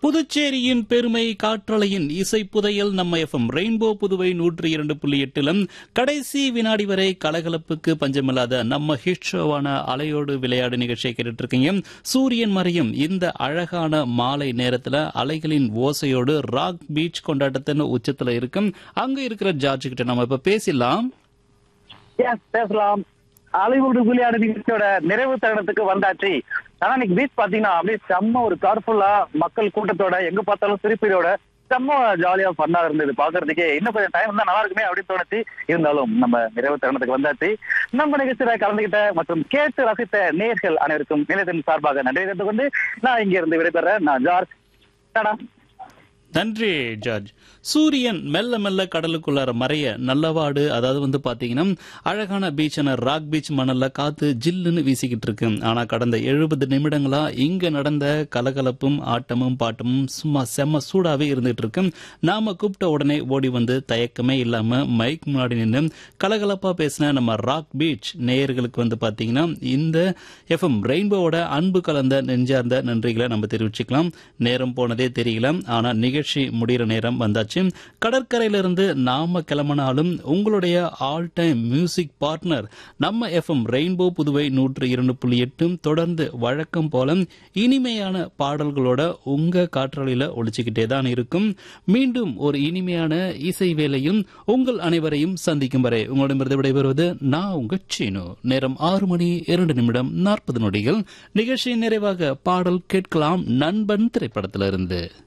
புதுச்சேரியின் பெருமை காற்றலையின் இசை புதையல் நம்ம எஃப்எம் ரெயின்போ புதுவை நூற்றி இரண்டு புள்ளி எட்டிலும் கடைசி வினாடி வரை கலகலப்புக்கு பஞ்சமில்லாத நம்ம ஹிட் ஷோவான அலையோடு விளையாடு நிகழ்ச்சியை கேட்டுட்டு இருக்கீங்க சூரியன் மறையும் இந்த அழகான மாலை நேரத்துல அலைகளின் ஓசையோடு ராக் பீச் கொண்டாட்டத்தின் உச்சத்துல இருக்கும் அங்க இருக்கிற ஜார்ஜ் கிட்ட நம்ம இப்ப பேசிடலாம் எஸ் பேசலாம் அலைவோடு விளையாடு நிகழ்ச்சியோட நிறைவு தருணத்துக்கு வந்தாச்சு ஆனா இன்னைக்கு பீச் பாத்தீங்கன்னா அப்படியே செம்ம ஒரு கலர்ஃபுல்லா மக்கள் கூட்டத்தோட எங்க பார்த்தாலும் சிரிப்பீரோட செம்ம ஜாலியா ஃபன்னா இருந்தது பாக்குறதுக்கே இன்னும் கொஞ்சம் டைம் இருந்தா நல்லா இருக்குமே அப்படின்னு தோணுச்சு இருந்தாலும் நம்ம நிறைவு தருணத்துக்கு வந்தாச்சு நம்ம நிகழ்ச்சியில கலந்துகிட்ட மற்றும் கேட்டு ரசித்த நேர்கள் அனைவருக்கும் நிலையத்தின் சார்பாக நன்றி தெரிந்து கொண்டு நான் இங்க இருந்து விடைபெறேன் நான் ஜார்ஜ் டாடா. நன்றி ஜார்ஜ் சூரியன் மெல்ல மெல்ல கடலுக்குள்ளார மறைய நல்லவாடு அதாவது வந்து பாத்தீங்கன்னா அழகான பீச்சான ராக் பீச் மணல்ல காத்து ஜில்லுன்னு வீசிக்கிட்டு இருக்கு ஆனா கடந்த எழுபது நிமிடங்களா இங்க நடந்த கலகலப்பும் ஆட்டமும் பாட்டமும் சும்மா செம்ம சூடாவே இருந்துட்டு இருக்கு நாம கூப்பிட்ட உடனே ஓடி வந்து தயக்கமே இல்லாம மைக் முன்னாடி நின்று கலகலப்பா பேசின நம்ம ராக் பீச் நேயர்களுக்கு வந்து பாத்தீங்கன்னா இந்த எஃப்எம் ரெயின்போவோட அன்பு கலந்த நெஞ்சார்ந்த நன்றிகளை நம்ம தெரிவிச்சுக்கலாம் நேரம் போனதே தெரியல ஆனா நிகழ்ச்சி முடிகிற நேரம் வந்தாச்சு கடற்கரையிலிருந்து நாம கிளம்பினாலும் உங்களுடைய ஆல் டைம் மியூசிக் பார்ட்னர் நம்ம எஃப்எம் ரெயின்போ புதுவை நூற்று இரண்டு புள்ளி எட்டும் தொடர்ந்து வழக்கம் போல இனிமையான பாடல்களோட உங்க காற்றலையில ஒழிச்சுக்கிட்டே தான் இருக்கும் மீண்டும் ஒரு இனிமையான இசை வேலையும் உங்கள் அனைவரையும் சந்திக்கும் வரை உங்களிடமிருந்து விடைபெறுவது நான் உங்க சீனு நேரம் ஆறு மணி இரண்டு நிமிடம் நாற்பது நொடிகள் நிகழ்ச்சியின் நிறைவாக பாடல் கேட்கலாம் நண்பன் திரைப்படத்திலிருந்து